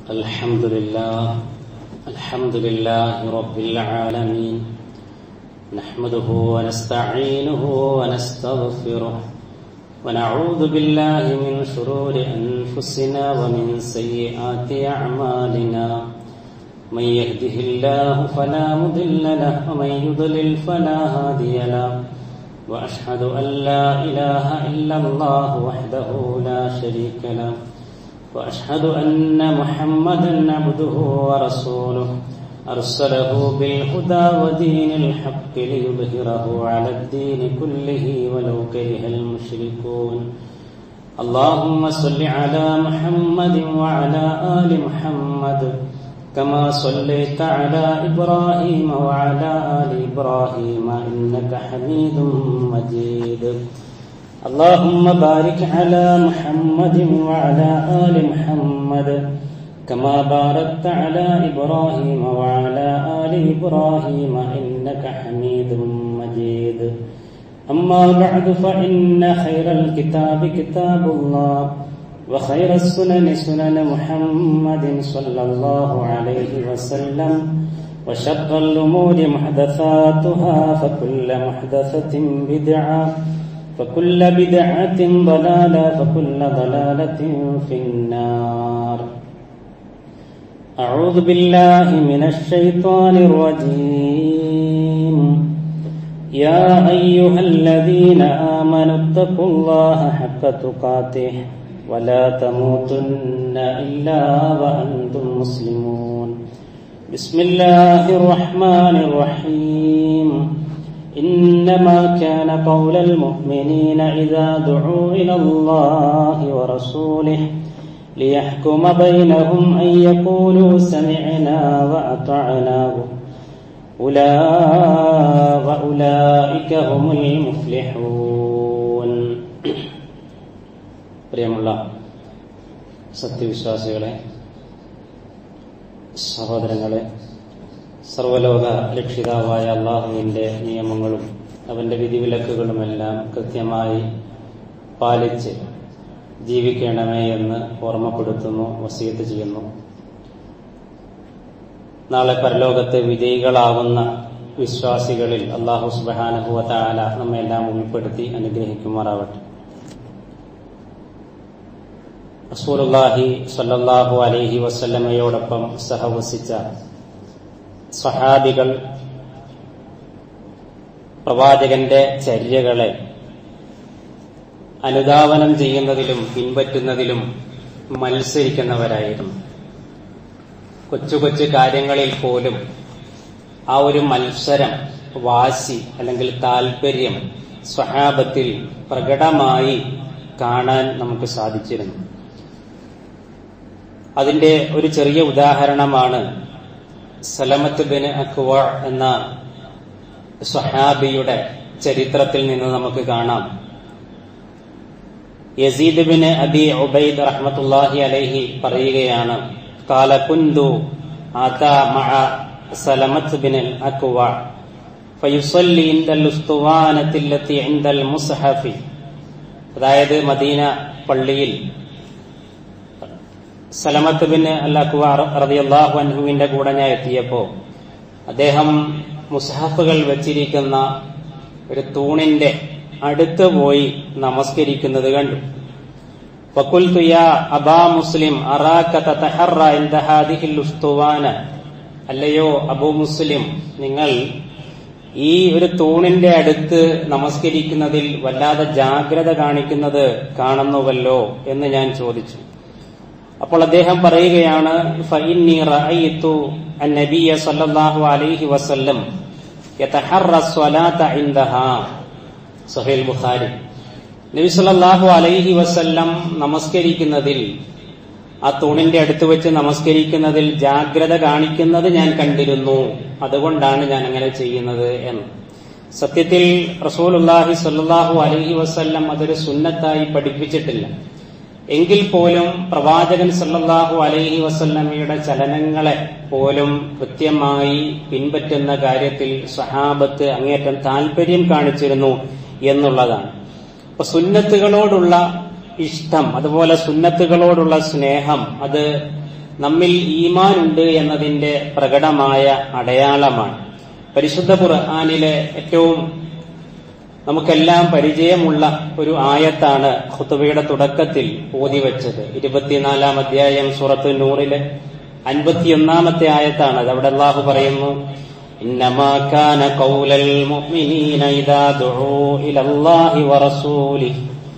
الحمد لله الحمد لله رب العالمين نحمده ونستعينه ونستغفره ونعوذ بالله من شرور أنفسنا ومن سيئات أعمالنا من يهده الله فلا مضل له ومن يضلل فلا هادي له وأشهد أن لا إله إلا الله وحده لا شريك له وأشهد أن محمدا عبده ورسوله أرسله بالهدى ودين الحق ليظهره على الدين كله ولو كره المشركون اللهم صل على محمد وعلى آل محمد كما صليت على إبراهيم وعلى آل إبراهيم إنك حميد مجيد اللهم بارك على محمد وعلى آل محمد كما باركت على إبراهيم وعلى آل إبراهيم إنك حميد مجيد أما بعد فإن خير الكتاب كتاب الله وخير السنن سنن محمد صلى الله عليه وسلم وشر الأمور محدثاتها فكل محدثة بدعة فكل بدعة ضلالة فكل ضلالة في النار أعوذ بالله من الشيطان الرجيم يا أيها الذين آمنوا اتقوا الله حق تقاته ولا تموتن إلا وأنتم مسلمون بسم الله الرحمن الرحيم إنما كان قول المؤمنين إذا دعوا إلى الله ورسوله ليحكم بينهم أن يقولوا سمعنا وأطعنا وأولئك هم المفلحون പ്രിയമുള്ള സത്യവിശ്വാസികളെ സഹോദരങ്ങളെ സർവലോക രക്ഷിതാവായ അള്ളാഹുവിന്റെ നിയമങ്ങളും അവന്റെ വിധിവിലക്കുകളുമെല്ലാം കൃത്യമായി പാലിച്ച് ജീവിക്കണമേ എന്ന് ഓർമ്മപ്പെടുത്തുന്നു വസീത്ത് ചെയ്യുന്നു നാളെ പരലോകത്ത് വിജയികളാവുന്ന വിശ്വാസികളിൽ അള്ളാഹു സുബാനഹുവ താല നമ്മെല്ലാം ഉൾപ്പെടുത്തി അനുഗ്രഹിക്കുമാറാവട്ടെ റസൂലുള്ളാഹി സല്ലല്ലാഹു അലൈഹി വസല്ലമയോടൊപ്പം സഹവസിച്ച സഹാബികൾ പ്രവാചകന്റെ ചര്യകളെ അനുധാവനം ചെയ്യുന്നതിലും പിൻപറ്റുന്നതിലും മത്സരിക്കുന്നവരായിരുന്നു കൊച്ചു കൊച്ചു കാര്യങ്ങളിൽ പോലും ആ ഒരു മത്സരം വാശി അല്ലെങ്കിൽ താല്പര്യം സ്വഹാബത്തിൽ പ്രകടമായി കാണാൻ നമുക്ക് സാധിച്ചിരുന്നു അതിന്റെ ഒരു ചെറിയ ഉദാഹരണമാണ് സലമത്ത് ബിൻ അക്വ എന്ന സ്വഹാബിയുടെ ചരിത്രത്തിൽ നിന്ന് നമുക്ക് കാണാം യസീദ് ബിൻ അബി ഉബൈദ് റഹ്മത്തുല്ലാഹി അലൈഹി പറയുകയാണ് قال كنت أتى مع سلمة بن الأكوع فيصلي عند الأسطوانة التي عند المصحف അതായത് മദീന പള്ളിയിൽ സലമത്ത് ബിൻ അല്ലാഖുവ റളിയല്ലാഹു അൻഹുവിന്റെ കൂടെ ഞാൻ എത്തിയപ്പോ അദ്ദേഹം മുസ്ഹഫുകൾ വെച്ചിരിക്കുന്ന ഒരു തൂണിന്റെ അടുത്ത് പോയി നമസ്കരിക്കുന്നത് കണ്ടു فقلت يا أبا مسلم أراك تتحرى عند هذه الأسطوانة അല്ലയോ അബൂ മുസ്ലിം നിങ്ങൾ ഈ ഒരു തൂണിന്റെ അടുത്ത് നമസ്കരിക്കുന്നതിൽ വല്ലാതെ ജാഗ്രത കാണിക്കുന്നത് കാണുന്നുവല്ലോ എന്ന് ഞാൻ ചോദിച്ചു അപ്പോൾ അദ്ദേഹം പറയുകയാണ് ഫഇന്നി റഅയ്തു അന്നബിയ സല്ലല്ലാഹു അലൈഹി വസല്ലം യതഹറ സ്വലാത ഇൻദഹാ സഹീൽ ബുഖാരി നബി സല്ലല്ലാഹു അലൈഹി വസല്ലം നമസ്കരിക്കുന്നതിൽ ആ തൂണിന്റെ അടുത്ത് വെച്ച് നമസ്കരിക്കുന്നതിൽ ജാഗ്രത കാണിക്കുന്നത് ഞാൻ കണ്ടിരുന്നു അതുകൊണ്ടാണ് ഞാൻ അങ്ങനെ ചെയ്യുന്നത് എന്ന് സത്യത്തിൽ റസൂലുല്ലാഹി സല്ലല്ലാഹു അലൈഹി വസല്ലം അതൊരു സുന്നത്തായി പഠിപ്പിച്ചിട്ടില്ല എങ്കിൽ പോലും പ്രവാചകൻ സല്ലല്ലാഹു അലൈഹി വസല്ലമയുടെ ചലനങ്ങളെ പോലും കൃത്യമായി പിൻപറ്റുന്ന കാര്യത്തിൽ സഹാബത്ത് അങ്ങേറ്റം താല്പര്യം കാണിച്ചിരുന്നു എന്നുള്ളതാണ് അപ്പൊ സുന്നത്തുകളോടുള്ള ഇഷ്ടം അതുപോലെ സുന്നത്തുകളോടുള്ള സ്നേഹം അത് നമ്മിൽ ഈമാനുണ്ട് എന്നതിന്റെ പ്രകടമായ അടയാളമാണ് പരിശുദ്ധ ഖുർആാനിലെ ഏറ്റവും നമുക്കെല്ലാം പരിചയമുള്ള ഒരു ആയത്താണ് ഖുത്തുബയുടെ തുടക്കത്തിൽ ഓതിവെച്ചത് ഇരുപത്തിനാലാം അധ്യായം സൂറത്ത് നൂറിലെ അൻപത്തിയൊന്നാമത്തെ ആയത്താണ് അത് അവിടെ അള്ളാഹു പറയുന്നു إنما كان قول المؤمنين إذا دعوا إلى الله ورسوله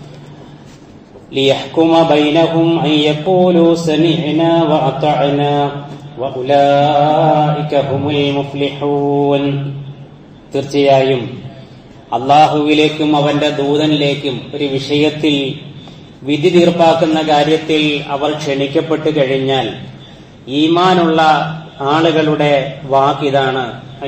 ليحكم بينهم أن يقولوا سمعنا وأطعنا وأولئك هم المفلحون തീർച്ചയായും അള്ളാഹുവിലേക്കും അവന്റെ ദൂതനിലേക്കും ഒരു വിഷയത്തിൽ വിധി തീർപ്പാക്കുന്ന കാര്യത്തിൽ അവർ ക്ഷണിക്കപ്പെട്ടു കഴിഞ്ഞാൽ ഈമാനുള്ള ആളുകളുടെ വാക്കിതാണ്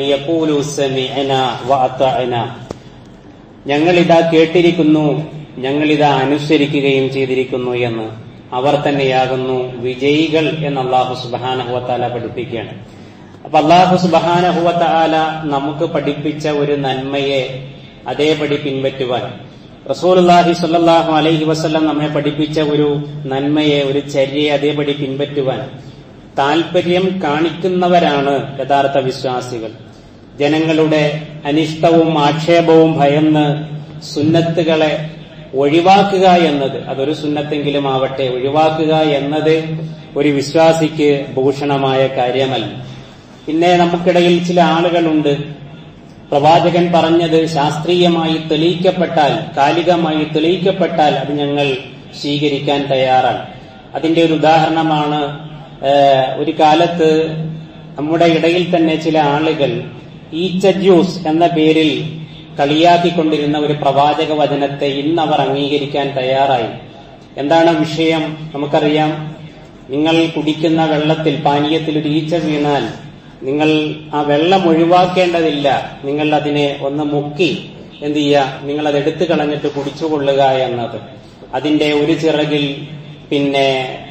ഞങ്ങളിതാ കേട്ടിരിക്കുന്നു ഞങ്ങളിതാ അനുസരിക്കുകയും ചെയ്തിരിക്കുന്നു എന്ന് അവർ തന്നെയാകുന്നു വിജയികൾ എന്ന് അള്ളാഹു സുബാനഹുവത്താല പഠിപ്പിക്കുകയാണ് അപ്പൊ അള്ളാഹു സുബാനഹുവത്താല നമുക്ക് പഠിപ്പിച്ച ഒരു നന്മയെ അതേപടി പിൻപറ്റുവാൻ റസൂൽഹി സുല്ലാഹു അലൈഹി വസ്ലം നമ്മെ പഠിപ്പിച്ച ഒരു നന്മയെ ഒരു ചര്യയെ അതേപടി പിൻപറ്റുവാൻ താൽപര്യം കാണിക്കുന്നവരാണ് യഥാർത്ഥ വിശ്വാസികൾ ജനങ്ങളുടെ അനിഷ്ടവും ആക്ഷേപവും ഭയന്ന് സുന്നത്തുകളെ ഒഴിവാക്കുക എന്നത് അതൊരു സുന്നത്തെങ്കിലും ആവട്ടെ ഒഴിവാക്കുക എന്നത് ഒരു വിശ്വാസിക്ക് ഭൂഷണമായ കാര്യമല്ല പിന്നെ നമുക്കിടയിൽ ചില ആളുകളുണ്ട് പ്രവാചകൻ പറഞ്ഞത് ശാസ്ത്രീയമായി തെളിയിക്കപ്പെട്ടാൽ കാലികമായി തെളിയിക്കപ്പെട്ടാൽ അത് ഞങ്ങൾ സ്വീകരിക്കാൻ തയ്യാറാണ് അതിന്റെ ഒരു ഉദാഹരണമാണ് ഒരു കാലത്ത് നമ്മുടെ ഇടയിൽ തന്നെ ചില ആളുകൾ ഈച്ച ജ്യൂസ് എന്ന പേരിൽ കളിയാക്കിക്കൊണ്ടിരുന്ന ഒരു പ്രവാചക വചനത്തെ ഇന്ന് അവർ അംഗീകരിക്കാൻ തയ്യാറായി എന്താണ് വിഷയം നമുക്കറിയാം നിങ്ങൾ കുടിക്കുന്ന വെള്ളത്തിൽ പാനീയത്തിൽ ഒരു ഈച്ച വീണാൽ നിങ്ങൾ ആ വെള്ളം ഒഴിവാക്കേണ്ടതില്ല നിങ്ങൾ അതിനെ ഒന്ന് മുക്കി എന്ത് ചെയ്യുക നിങ്ങൾ അത് എടുത്തു കളഞ്ഞിട്ട് കുടിച്ചുകൊള്ളുക എന്നത് അതിന്റെ ഒരു ചിറകിൽ പിന്നെ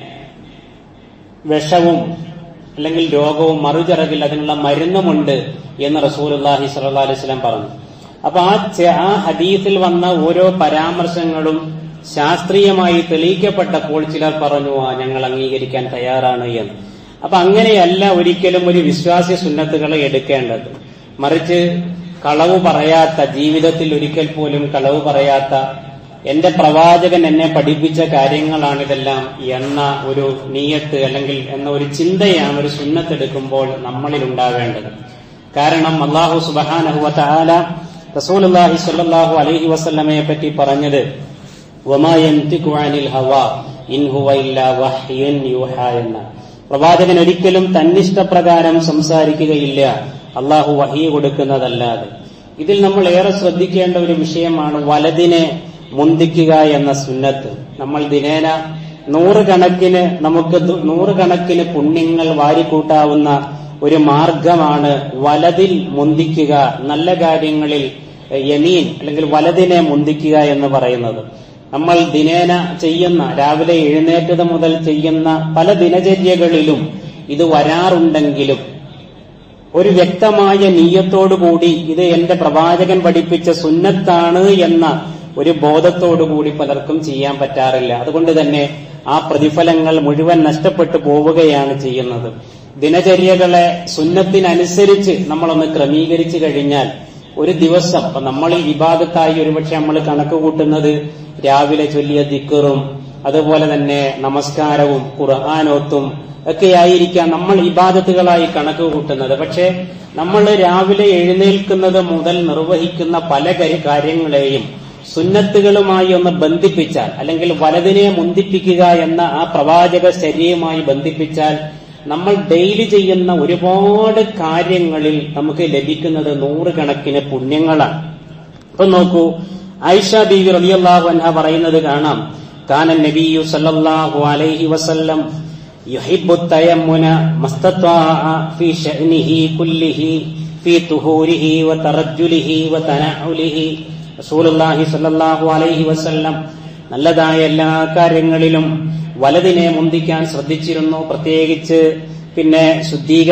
വിഷവും അല്ലെങ്കിൽ രോഗവും മറുചിറകിൽ അതിനുള്ള മരുന്നുമുണ്ട് എന്ന് റസൂലുല്ലാഹി സല്ലാ അലൈവലം പറഞ്ഞു അപ്പൊ ആ ആ ഹദീസിൽ വന്ന ഓരോ പരാമർശങ്ങളും ശാസ്ത്രീയമായി തെളിയിക്കപ്പെട്ടപ്പോൾ ചിലർ പറഞ്ഞു ആ ഞങ്ങൾ അംഗീകരിക്കാൻ തയ്യാറാണ് എന്ന് അപ്പൊ അങ്ങനെയല്ല ഒരിക്കലും ഒരു വിശ്വാസി സുന്നത്തുകളെ എടുക്കേണ്ടത് മറിച്ച് കളവ് പറയാത്ത ജീവിതത്തിൽ ഒരിക്കൽ പോലും കളവ് പറയാത്ത എന്റെ പ്രവാചകൻ എന്നെ പഠിപ്പിച്ച കാര്യങ്ങളാണിതെല്ലാം എന്ന ഒരു നീയത്ത് അല്ലെങ്കിൽ എന്ന ഒരു ചിന്തയാണ് ഒരു സുന്നത്തെടുക്കുമ്പോൾ നമ്മളിൽ ഉണ്ടാവേണ്ടത് കാരണം അള്ളാഹു സുബാനഹുവ ആല റസൂൽ അള്ളാഹി സല്ലാഹു അലൈഹി വസ്ല്ലമയെ പറ്റി പറഞ്ഞത് എന്ന പ്രവാചകൻ ഒരിക്കലും തന്നിഷ്ടപ്രകാരം സംസാരിക്കുകയില്ല അള്ളാഹു വഹി കൊടുക്കുന്നതല്ലാതെ ഇതിൽ നമ്മൾ ഏറെ ശ്രദ്ധിക്കേണ്ട ഒരു വിഷയമാണ് വലതിനെ മുന്തിക്കുക എന്ന സുന്നത്ത് നമ്മൾ ദിനേന നൂറുകണക്കിന് നമുക്ക് നൂറുകണക്കിന് പുണ്യങ്ങൾ വാരിക്കൂട്ടാവുന്ന ഒരു മാർഗമാണ് വലതിൽ മുന്തിക്കുക നല്ല കാര്യങ്ങളിൽ യമീൻ അല്ലെങ്കിൽ വലതിനെ മുന്തിക്കുക എന്ന് പറയുന്നത് നമ്മൾ ദിനേന ചെയ്യുന്ന രാവിലെ എഴുന്നേറ്റത് മുതൽ ചെയ്യുന്ന പല ദിനചര്യകളിലും ഇത് വരാറുണ്ടെങ്കിലും ഒരു വ്യക്തമായ നീയത്തോടുകൂടി ഇത് എന്റെ പ്രവാചകൻ പഠിപ്പിച്ച സുന്നത്താണ് എന്ന ഒരു ബോധത്തോടുകൂടി പലർക്കും ചെയ്യാൻ പറ്റാറില്ല അതുകൊണ്ട് തന്നെ ആ പ്രതിഫലങ്ങൾ മുഴുവൻ നഷ്ടപ്പെട്ടു പോവുകയാണ് ചെയ്യുന്നത് ദിനചര്യകളെ സുന്നത്തിനനുസരിച്ച് നമ്മളൊന്ന് ക്രമീകരിച്ചു കഴിഞ്ഞാൽ ഒരു ദിവസം അപ്പൊ നമ്മൾ ഈ വിവാദത്തായി ഒരുപക്ഷെ നമ്മൾ കണക്ക് കൂട്ടുന്നത് രാവിലെ ചൊല്ലിയ ദിക്കറും അതുപോലെ തന്നെ നമസ്കാരവും ഖുർആാനോത്തും ഒക്കെയായിരിക്കാം നമ്മൾ ഇബാദത്തുകളായി കണക്ക് കൂട്ടുന്നത് പക്ഷെ നമ്മൾ രാവിലെ എഴുന്നേൽക്കുന്നത് മുതൽ നിർവഹിക്കുന്ന പല കാര്യങ്ങളെയും സുന്നത്തുകളുമായി ഒന്ന് ബന്ധിപ്പിച്ചാൽ അല്ലെങ്കിൽ വലതിനെ മുന്തിപ്പിക്കുക എന്ന ആ പ്രവാചക ശരീരമായി ബന്ധിപ്പിച്ചാൽ നമ്മൾ ഡെയിലി ചെയ്യുന്ന ഒരുപാട് കാര്യങ്ങളിൽ നമുക്ക് ലഭിക്കുന്നത് നൂറുകണക്കിന് പുണ്യങ്ങളാണ് അപ്പൊ നോക്കൂ ഐഷ ബീവി റളിയല്ലാഹു അൻഹ പറയുന്നത് കാണാം കാനൻ നബിയു സല്ലല്ലാഹു അലൈഹി വസല്ലം യുഹിബ്ബു തയമ്മുന മസ്തത്വാഅ ഫീ ശഅനിഹി കുല്ലിഹി ഫീ തുഹൂരിഹി വതറജ്ജുലിഹി വതനഉലിഹി റസൂലുള്ളാഹി സല്ലല്ലാഹു അലൈഹി വസല്ലം നല്ലതായ എല്ലാ കാര്യങ്ങളിലും വലതിനെ മുന്തിക്കാൻ ശ്രദ്ധിച്ചിരുന്നു പ്രത്യേകിച്ച് പിന്നെ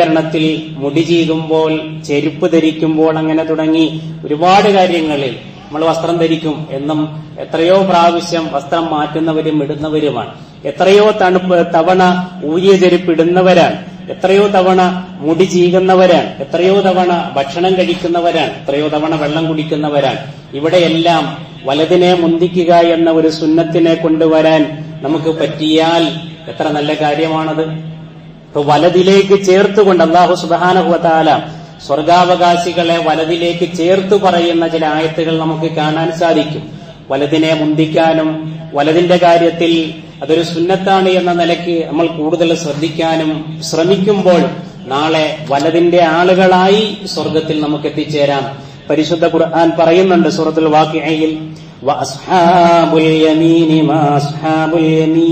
ശുദ്ധീകരണത്തിൽ മുടി ചീകുമ്പോൾ ചെരുപ്പ് ധരിക്കുമ്പോൾ അങ്ങനെ തുടങ്ങി ഒരുപാട് കാര്യങ്ങളിൽ നമ്മൾ വസ്ത്രം ധരിക്കും എന്നും എത്രയോ പ്രാവശ്യം വസ്ത്രം മാറ്റുന്നവരും ഇടുന്നവരുമാണ് എത്രയോ തണുപ്പ് തവണ ഊരിയ ചെരുപ്പ് ഇടുന്നവരാണ് എത്രയോ തവണ മുടി ചീകുന്നവരാണ് എത്രയോ തവണ ഭക്ഷണം കഴിക്കുന്നവരാണ് എത്രയോ തവണ വെള്ളം കുടിക്കുന്നവരാണ് ഇവിടെയെല്ലാം വലതിനെ മുന്തിക്കുക എന്ന ഒരു സുന്നത്തിനെ കൊണ്ടുവരാൻ നമുക്ക് പറ്റിയാൽ എത്ര നല്ല കാര്യമാണത് ഇപ്പൊ വലതിലേക്ക് ചേർത്തുകൊണ്ട് അള്ളാഹു സുബാനഹുവത്താല സ്വർഗാവകാശികളെ വലതിലേക്ക് ചേർത്തു പറയുന്ന ചില ആയത്തുകൾ നമുക്ക് കാണാൻ സാധിക്കും വലതിനെ മുന്തിക്കാനും വലതിന്റെ കാര്യത്തിൽ അതൊരു സുന്നത്താണ് എന്ന നിലയ്ക്ക് നമ്മൾ കൂടുതൽ ശ്രദ്ധിക്കാനും ശ്രമിക്കുമ്പോൾ നാളെ വലതിന്റെ ആളുകളായി സ്വർഗത്തിൽ നമുക്ക് എത്തിച്ചേരാം പരിശുദ്ധ ഖുർആൻ പറയുന്നുണ്ട് സൂറത്തുൽ വാക്കിയയിൽ വഅസ്ഹാബുൽ യമീനി മാ അസ്ഹാബുൽ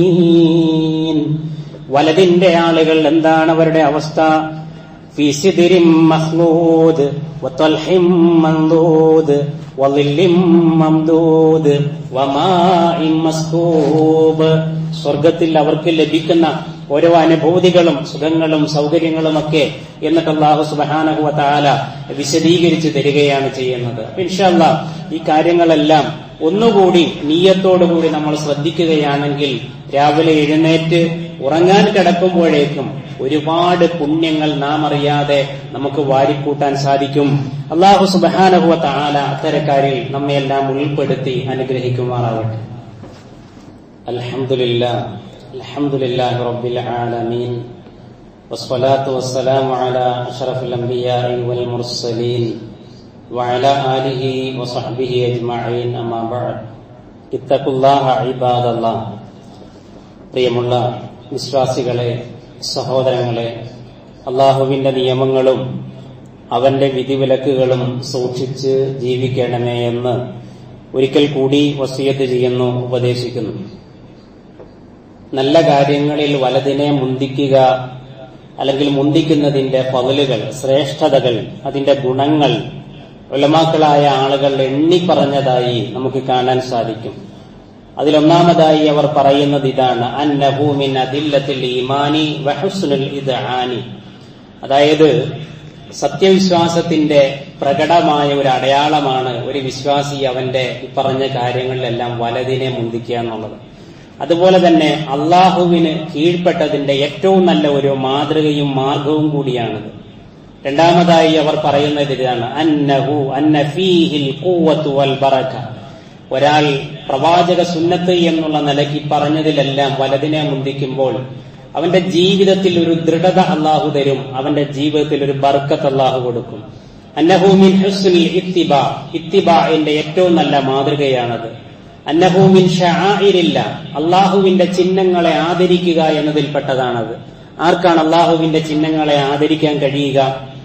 യമീൻ വലതിന്റെ ആളുകൾ എന്താണ് അവരുടെ അവസ്ഥ في سدر مخلود وطلح منضود وظل ممدود وماء مسكوب സ്വർഗത്തിൽ അവർക്ക് ലഭിക്കുന്ന ഓരോ അനുഭൂതികളും സുഖങ്ങളും സൗകര്യങ്ങളുമൊക്കെ എന്നിട്ട് അള്ളാഹു സുബാനഹുവ താല വിശദീകരിച്ച് തരികയാണ് ചെയ്യുന്നത് അപ്പൊ ഇൻഷല്ല ഈ കാര്യങ്ങളെല്ലാം ഒന്നുകൂടി നീയത്തോടുകൂടി നമ്മൾ ശ്രദ്ധിക്കുകയാണെങ്കിൽ രാവിലെ എഴുന്നേറ്റ് ഉറങ്ങാൻ കിടക്കുമ്പോഴേക്കും ഒരുപാട് പുണ്യങ്ങൾ നാം അറിയാതെ നമുക്ക് വാരിക്കൂട്ടാൻ സാധിക്കും അള്ളാഹു സുബാനഹുവ താല അത്തരക്കാരിൽ നമ്മയെല്ലാം ഉൾപ്പെടുത്തി അനുഗ്രഹിക്കുമാറാവട്ടെ അൽഹംദുലില്ലാ അൽഹംദുലില്ലാഹി റബ്ബിൽ ആലമീൻ والصلاة والسلام على أشرف الأنبياء والمرسلين وعلى آله وصحبه أجمعين أما بعد اتقوا الله عباد الله പ്രിയമുള്ള വിശ്വാസികളെ സഹോദരങ്ങളെ അള്ളാഹുവിന്റെ നിയമങ്ങളും അവന്റെ വിധിവിലക്കുകളും സൂക്ഷിച്ച് ജീവിക്കണമേ എന്ന് ഒരിക്കൽ കൂടി വസീയത്ത് ചെയ്യുന്നു ഉപദേശിക്കുന്നു നല്ല കാര്യങ്ങളിൽ വലതിനെ മുന്തിക്കുക അല്ലെങ്കിൽ മുന്തിക്കുന്നതിന്റെ പകലുകൾ ശ്രേഷ്ഠതകൾ അതിന്റെ ഗുണങ്ങൾ ഉലമാക്കളായ ആളുകൾ എണ്ണിപ്പറഞ്ഞതായി നമുക്ക് കാണാൻ സാധിക്കും അതിലൊന്നാമതായി അവർ പറയുന്നത് ഇതാണ് അന്നഭൂമിൻ അതില്ലത്തിൽ ഈമാനി വഹുസ്നുൽ ഇദ്ആനി അതായത് സത്യവിശ്വാസത്തിന്റെ പ്രകടമായ ഒരു അടയാളമാണ് ഒരു വിശ്വാസി അവന്റെ ഈ പറഞ്ഞ കാര്യങ്ങളിലെല്ലാം വലതിനെ മുന്തിക്കുക എന്നുള്ളത് അതുപോലെ തന്നെ അള്ളാഹുവിന് കീഴ്പ്പെട്ടതിന്റെ ഏറ്റവും നല്ല ഒരു മാതൃകയും മാർഗവും കൂടിയാണിത് രണ്ടാമതായി അവർ പറയുന്നത് ഇതാണ് അന്നഹു അന്നഫീഹിൽ കൂവത്തു വൽ ബറക ഒരാൾ പ്രവാചക സുന്നത്ത് എന്നുള്ള നിലയ്ക്ക് പറഞ്ഞതിലെല്ലാം വലതിനെ മുന്തിക്കുമ്പോൾ അവന്റെ ജീവിതത്തിൽ ഒരു ദൃഢത അള്ളാഹു തരും അവന്റെ ജീവിതത്തിൽ ഒരു ബർക്കത്ത് അള്ളാഹു കൊടുക്കും അന്നഹൂമിൻ ഹുസ്നിൽ ഇത്തിബ ഇത്തിബാന്റെ ഏറ്റവും നല്ല മാതൃകയാണത് അന്നഹൂമിൻ ഷാഇരില്ല അള്ളാഹുവിന്റെ ചിഹ്നങ്ങളെ ആദരിക്കുക എന്നതിൽപ്പെട്ടതാണത് ആർക്കാണ് അള്ളാഹുവിന്റെ ചിഹ്നങ്ങളെ ആദരിക്കാൻ കഴിയുക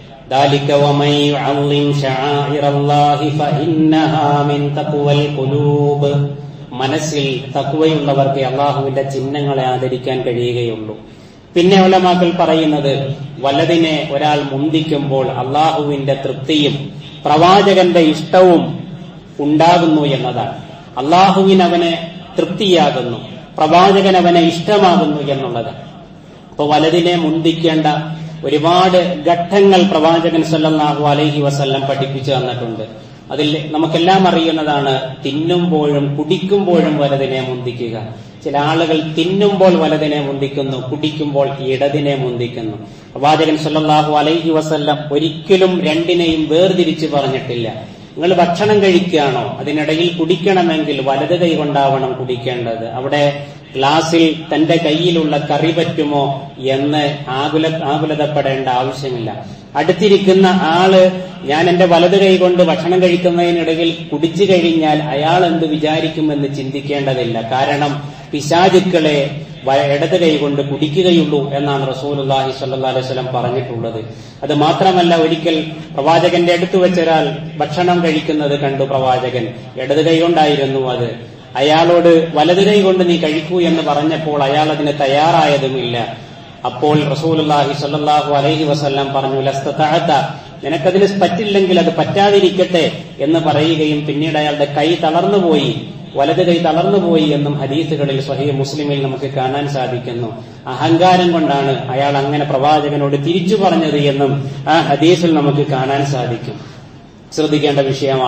ذلك ومن يعظم شعائر الله فإنها من تقوى القلوب മനസ്സിൽ തക്കുവയുള്ളവർക്ക് അള്ളാഹുവിന്റെ ചിഹ്നങ്ങളെ ആദരിക്കാൻ കഴിയുകയുള്ളൂ പിന്നെ ഉലമാക്കൾ പറയുന്നത് വലതിനെ ഒരാൾ മുന്തിക്കുമ്പോൾ അള്ളാഹുവിന്റെ തൃപ്തിയും പ്രവാചകന്റെ ഇഷ്ടവും ഉണ്ടാകുന്നു എന്നതാണ് അള്ളാഹുവിന് അവനെ തൃപ്തിയാകുന്നു പ്രവാചകൻ അവനെ ഇഷ്ടമാകുന്നു എന്നുള്ളത് അപ്പൊ വലതിനെ മുന്തിക്കേണ്ട ഒരുപാട് ഘട്ടങ്ങൾ പ്രവാചകൻ സല്ലല്ലാഹു അലൈഹി വസല്ലം പഠിപ്പിച്ചു തന്നിട്ടുണ്ട് അതിൽ നമുക്കെല്ലാം അറിയുന്നതാണ് തിന്നുമ്പോഴും കുടിക്കുമ്പോഴും വലതിനെ മുന്തിക്കുക ചില ആളുകൾ തിന്നുമ്പോൾ വലതിനെ മുന്തിക്കുന്നു കുടിക്കുമ്പോൾ ഇടതിനെ മുന്തിക്കുന്നു പ്രവാചകൻ സല്ലല്ലാഹു അലൈഹി വസല്ലം ഒരിക്കലും രണ്ടിനെയും വേർതിരിച്ച് പറഞ്ഞിട്ടില്ല നിങ്ങൾ ഭക്ഷണം കഴിക്കുകയാണോ അതിനിടയിൽ കുടിക്കണമെങ്കിൽ വലത് കൈ കൊണ്ടാവണം കുടിക്കേണ്ടത് അവിടെ ഗ്ലാസിൽ തന്റെ കയ്യിലുള്ള കറി പറ്റുമോ എന്ന് ആകുല ആകുലതപ്പെടേണ്ട ആവശ്യമില്ല അടുത്തിരിക്കുന്ന ആള് ഞാൻ എന്റെ വലത് കൈ കൊണ്ട് ഭക്ഷണം കഴിക്കുന്നതിനിടയിൽ കുടിച്ചു കഴിഞ്ഞാൽ അയാൾ എന്ത് വിചാരിക്കുമെന്ന് ചിന്തിക്കേണ്ടതില്ല കാരണം പിശാചുക്കളെ ഇടത് കൈ കൊണ്ട് കുടിക്കുകയുള്ളൂ എന്നാണ് റസൂലുല്ലാഹി സല്ലാ അലൈഹി സ്വലം പറഞ്ഞിട്ടുള്ളത് അത് മാത്രമല്ല ഒരിക്കൽ പ്രവാചകന്റെ അടുത്ത് വെച്ചൊരാൾ ഭക്ഷണം കഴിക്കുന്നത് കണ്ടു പ്രവാചകൻ ഇടത് കൈ കൊണ്ടായിരുന്നു അത് അയാളോട് വലത് കൈ കൊണ്ട് നീ കഴിക്കൂ എന്ന് പറഞ്ഞപ്പോൾ അയാൾ അതിന് തയ്യാറായതുമില്ല അപ്പോൾ റസൂലുല്ലാഹി സല്ലാഹു അലൈഹി വസല്ലം പറഞ്ഞു ലസ്തത്താഴത്ത നിനക്കതിന് പറ്റില്ലെങ്കിൽ അത് പറ്റാതിരിക്കട്ടെ എന്ന് പറയുകയും പിന്നീട് അയാളുടെ കൈ തളർന്നുപോയി വലത് കൈ തളർന്നുപോയി എന്നും ഹദീസുകളിൽ സ്വഹീ മുസ്ലിമിൽ നമുക്ക് കാണാൻ സാധിക്കുന്നു അഹങ്കാരം കൊണ്ടാണ് അയാൾ അങ്ങനെ പ്രവാചകനോട് തിരിച്ചു പറഞ്ഞത് എന്നും ആ ഹദീസിൽ നമുക്ക് കാണാൻ സാധിക്കും ശ്രദ്ധിക്കേണ്ട വിഷയമാണ്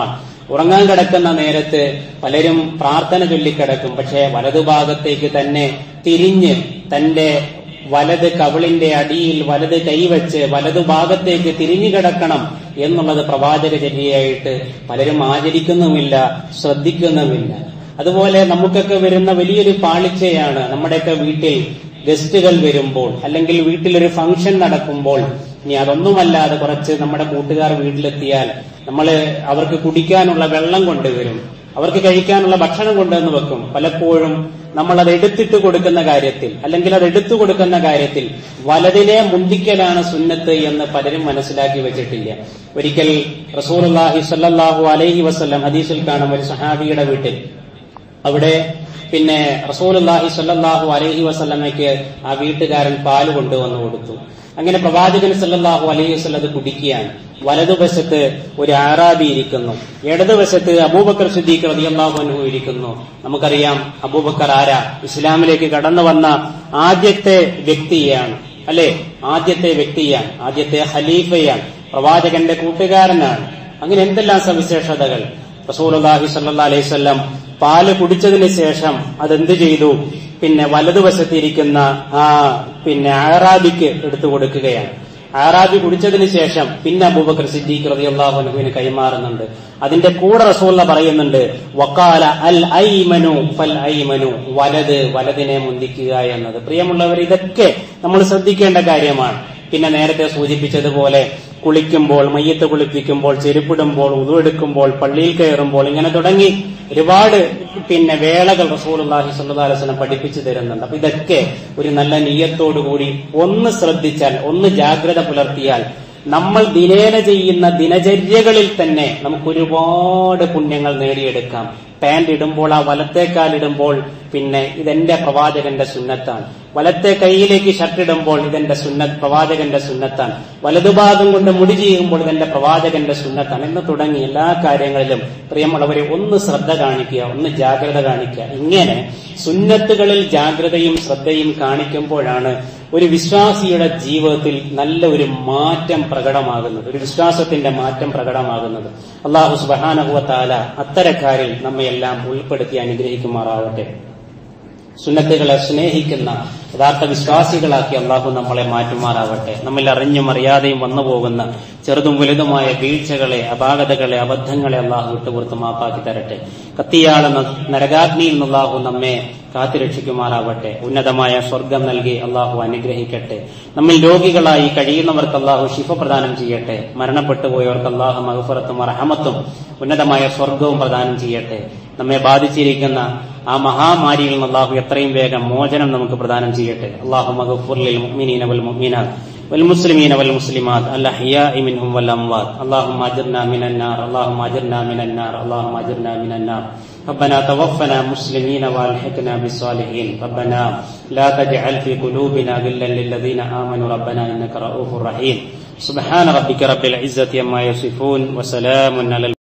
ഉറങ്ങാൻ കിടക്കുന്ന നേരത്ത് പലരും പ്രാർത്ഥന ചൊല്ലിക്കിടക്കും പക്ഷേ വലതുഭാഗത്തേക്ക് തന്നെ തിരിഞ്ഞ് തന്റെ വലത് കവിളിന്റെ അടിയിൽ വലത് കൈവച്ച് വലതുഭാഗത്തേക്ക് തിരിഞ്ഞു കിടക്കണം എന്നുള്ളത് പ്രവാചകചര്യയായിട്ട് പലരും ആചരിക്കുന്നുമില്ല ശ്രദ്ധിക്കുന്നുമില്ല അതുപോലെ നമുക്കൊക്കെ വരുന്ന വലിയൊരു പാളിച്ചയാണ് നമ്മുടെയൊക്കെ വീട്ടിൽ ഗസ്റ്റുകൾ വരുമ്പോൾ അല്ലെങ്കിൽ വീട്ടിലൊരു ഫംഗ്ഷൻ നടക്കുമ്പോൾ ഇനി അതൊന്നുമല്ലാതെ കുറച്ച് നമ്മുടെ കൂട്ടുകാർ വീട്ടിലെത്തിയാൽ നമ്മൾ അവർക്ക് കുടിക്കാനുള്ള വെള്ളം കൊണ്ടുവരും അവർക്ക് കഴിക്കാനുള്ള ഭക്ഷണം കൊണ്ടുവന്ന് വെക്കും പലപ്പോഴും നമ്മൾ അത് എടുത്തിട്ട് കൊടുക്കുന്ന കാര്യത്തിൽ അല്ലെങ്കിൽ അത് എടുത്തു കൊടുക്കുന്ന കാര്യത്തിൽ വലതിനെ മുന്തിക്കലാണ് സുന്നത്ത് എന്ന് പലരും മനസ്സിലാക്കി വെച്ചിട്ടില്ല ഒരിക്കൽ റസൂർഹി സല്ലാഹു അലൈഹി വസ്ലം ഹദീസിൽ കാണും ഒരു സഹാബിയുടെ വീട്ടിൽ അവിടെ പിന്നെ റസൂലുല്ലാഹി സല്ലാഹു അലൈഹി വസല്ലമയ്ക്ക് ആ വീട്ടുകാരൻ പാല് കൊണ്ടുവന്നു കൊടുത്തു അങ്ങനെ പ്രവാചകൻ സല്ലാഹു അലൈഹി വസ്ലം അത് കുടിക്കുകയാണ് വലതുവശത്ത് ഒരു ആറാബി ഇരിക്കുന്നു ഇടതുവശത്ത് അബൂബക്കർ സിദ്ദീഖ് റതിയല്ലാഹു അനുഭവ ഇരിക്കുന്നു നമുക്കറിയാം അബൂബക്കർ ആരാ ഇസ്ലാമിലേക്ക് കടന്നു വന്ന ആദ്യത്തെ വ്യക്തിയാണ് അല്ലെ ആദ്യത്തെ വ്യക്തിയാണ് ആദ്യത്തെ ഖലീഫയാണ് പ്രവാചകന്റെ കൂട്ടുകാരനാണ് അങ്ങനെ എന്തെല്ലാം സവിശേഷതകൾ റസൂലുള്ളാഹി സല്ലല്ലാഹു അലൈഹി വസല്ലം പാല് കുടിച്ചതിന് ശേഷം അതെന്ത് ചെയ്തു പിന്നെ വലതുവശത്തിരിക്കുന്ന ആ പിന്നെ ആറാബിക്ക് എടുത്തു കൊടുക്കുകയാണ് ആറാബി കുടിച്ചതിന് ശേഷം പിന്നെ അബൂബക്കർ സിദ്ദീഖ് റളിയല്ലാഹു അൻഹുവിന് കൈമാറുന്നുണ്ട് അതിന്റെ കൂടെ റസൂല്ല പറയുന്നുണ്ട് വക്കാല അൽ ഐമനു ഫൽ ഐമനു വലത് വലതിനെ മുന്തിക്കുക എന്നത് പ്രിയമുള്ളവർ ഇതൊക്കെ നമ്മൾ ശ്രദ്ധിക്കേണ്ട കാര്യമാണ് പിന്നെ നേരത്തെ സൂചിപ്പിച്ചതുപോലെ കുളിക്കുമ്പോൾ മയ്യത്ത് കുളിപ്പിക്കുമ്പോൾ ചെരുപ്പിടുമ്പോൾ ഉതുവെടുക്കുമ്പോൾ പള്ളിയിൽ കയറുമ്പോൾ ഇങ്ങനെ തുടങ്ങി ഒരുപാട് പിന്നെ വേളകൾ റസൂലുള്ളാഹി സ്വല്ലല്ലാഹു അലൈഹി വസല്ലം പഠിപ്പിച്ചു തരുന്നുണ്ട് അപ്പൊ ഇതൊക്കെ ഒരു നല്ല നീയത്തോടുകൂടി ഒന്ന് ശ്രദ്ധിച്ചാൽ ഒന്ന് ജാഗ്രത പുലർത്തിയാൽ നമ്മൾ ദിനേന ചെയ്യുന്ന ദിനചര്യകളിൽ തന്നെ നമുക്ക് ഒരുപാട് പുണ്യങ്ങൾ നേടിയെടുക്കാം പാന്റ് ഇടുമ്പോൾ ആ വലത്തേക്കാൽ ഇടുമ്പോൾ പിന്നെ ഇതെന്റെ പ്രവാചകന്റെ സുന്നത്താണ് വലത്തെ കൈയിലേക്ക് ഷർട്ട് ഇടുമ്പോൾ ഇതെന്റെ സുന്നത്ത് പ്രവാചകന്റെ സുന്നത്താണ് വലതുഭാഗം കൊണ്ട് മുടി ചെയ്യുമ്പോൾ ഇതെന്റെ പ്രവാചകന്റെ സുന്നത്താണ് എന്ന് തുടങ്ങി എല്ലാ കാര്യങ്ങളിലും പ്രിയമുള്ളവരെ ഒന്ന് ശ്രദ്ധ കാണിക്കുക ഒന്ന് ജാഗ്രത കാണിക്കുക ഇങ്ങനെ സുന്നത്തുകളിൽ ജാഗ്രതയും ശ്രദ്ധയും കാണിക്കുമ്പോഴാണ് ഒരു വിശ്വാസിയുടെ ജീവിതത്തിൽ നല്ല ഒരു മാറ്റം പ്രകടമാകുന്നത് ഒരു വിശ്വാസത്തിന്റെ മാറ്റം പ്രകടമാകുന്നത് അള്ളാഹു സുബാനഹുവത്താല അത്തരക്കാരിൽ നമ്മയെല്ലാം ഉൾപ്പെടുത്തി അനുഗ്രഹിക്കുമാറാവട്ടെ സുന്നത്തുകളെ സ്നേഹിക്കുന്ന യഥാർത്ഥ വിശ്വാസികളാക്കി അള്ളാഹു നമ്മളെ മാറ്റുമാറാവട്ടെ നമ്മിൽ അറിഞ്ഞും അറിയാതെയും വന്നു പോകുന്ന ചെറുതും വലുതുമായ വീഴ്ചകളെ അപാകതകളെ അബദ്ധങ്ങളെ അള്ളാഹു വിട്ടുപുറത്ത് മാപ്പാക്കി തരട്ടെ കത്തിയാളുന്ന നരകാഗ്നിയിൽ നിന്ന് അള്ളാഹു നമ്മെ കാത്തുരക്ഷിക്കുമാറാവട്ടെ ഉന്നതമായ സ്വർഗം നൽകി അള്ളാഹു അനുഗ്രഹിക്കട്ടെ നമ്മിൽ രോഗികളായി കഴിയുന്നവർക്ക് അള്ളാഹു ശിഫ പ്രദാനം ചെയ്യട്ടെ മരണപ്പെട്ടു പോയവർക്ക് അള്ളാഹു മഹഫറത്തും അറഹമത്തും ഉന്നതമായ സ്വർഗവും പ്രദാനം ചെയ്യട്ടെ നമ്മെ ബാധിച്ചിരിക്കുന്ന ആ മഹാമാരിയിൽ നിന്ന് അള്ളാഹു എത്രയും വേഗം മോചനം നമുക്ക് പ്രദാനം ചെയ്യട്ടെ അള്ളാഹു മഹഫുറിൽ മുഅ്മിനീന വൽ മുഅ്മിനാത്ത് والمسلمين والمسلمات الأحياء منهم والأموات اللهم أجرنا من النار اللهم أجرنا من النار اللهم أجرنا من النار ربنا توفنا مسلمين والحقنا بالصالحين ربنا لا تجعل في قلوبنا غلا للذين آمنوا ربنا إنك رؤوف رحيم سبحان ربك رب العزة عما يصفون وسلام على